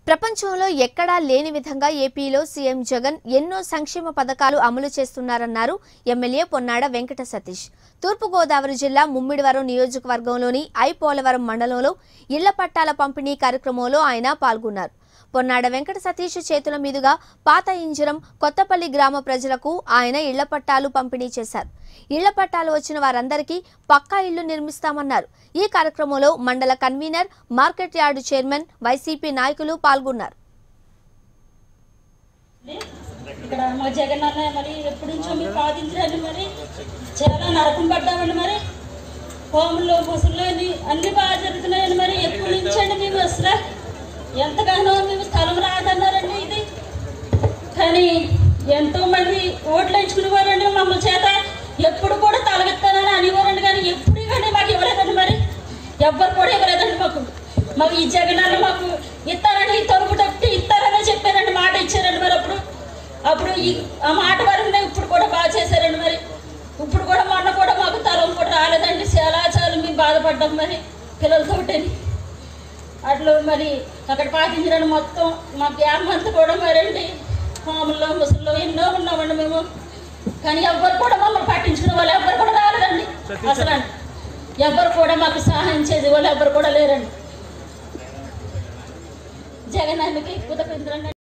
ప్రపంచంలో ఎక్కడా లేని విధంగా ఏపీలో సీఎం జగన్ ఎన్నో సంక్షేమ పథకాలు అమలు చేస్తున్నారన్నారు ఎమ్మెల్యే పొన్నాడ వెంకట సతీష్ తూర్పుగోదావరి జిల్లా ముమ్మిడివరం నియోజకవర్గంలోని ఐ పోలవరం మండలంలో ఇళ్ల పట్టాల పంపిణీ కార్యక్రమంలో ఆయన పాల్గొన్నారు పొన్నాడ వెంకట సతీష్ చేతుల మీదుగా పాత ఇంజరం కొత్తపల్లి గ్రామ ప్రజలకు ఆయన ఇళ్ల పట్టాలు పంపిణీ చేశారు ఇళ్ల పట్టాలు వచ్చిన వారందరికీ పక్కా ఇళ్లు నిర్మిస్తామన్నారు ఈ కార్యక్రమంలో మండల convener market yard chairman YCP నాయకులు పాల్గొన్నారు ఇక్కడ మా జగన్ అన్నయ్య మరి ఎప్పటి నుంచో మీరు బాధించరండి మరి చాలా నరకం పడ్డామండి మరి హోములు ముసులు అని అన్ని బాగా జరుగుతున్నాయండి మరి ఎప్పటి నుంచండి మేము అసలు ఎంతగానో మేము స్థలం రాదన్నారండి ఇది కానీ ఎంతో మంది ఓట్లు ఎంచుకునేవారండి మమ్మల్ని చేత ఎప్పుడు కూడా తలగెత్తానని అనేవారండి కానీ ఎప్పుడు కానీ మాకు ఇవ్వలేదండి మరి ఎవ్వరు కూడా ఇవ్వలేదండి మాకు మాకు ఈ జగనాన్ని మాకు ఇస్తారని ఈ తొలుపు తప్పి ఇస్తారని చెప్పారండి మాట ఇచ్చారండి మరి అప్పుడు అప్పుడు ఈ ఆ మాట వరకు ఇప్పుడు కూడా బాగా చేశారండి మరి ఇప్పుడు కూడా మొన్న కూడా మాకు తలం కూడా రాలేదండి చాలా చాలా మేము బాధపడ్డాం మరి పిల్లలతోటి అట్లా మరి అక్కడ పాటించడం మొత్తం మా గ్యాప్ అంతా కూడా మరండి హోముల్లో ముసల్లో ఎన్నో ఉన్నామండి మేము కానీ ఎవ్వరు కూడా మమ్మల్ని పట్టించుకునే వాళ్ళు ఎవ్వరు కూడా రాలేదండి అసలు ఎవ్వరు కూడా మాకు సహాయం చేసే వాళ్ళు ఎవ్వరు కూడా లేరండి జగన్ ఆయనకి కుదపించండి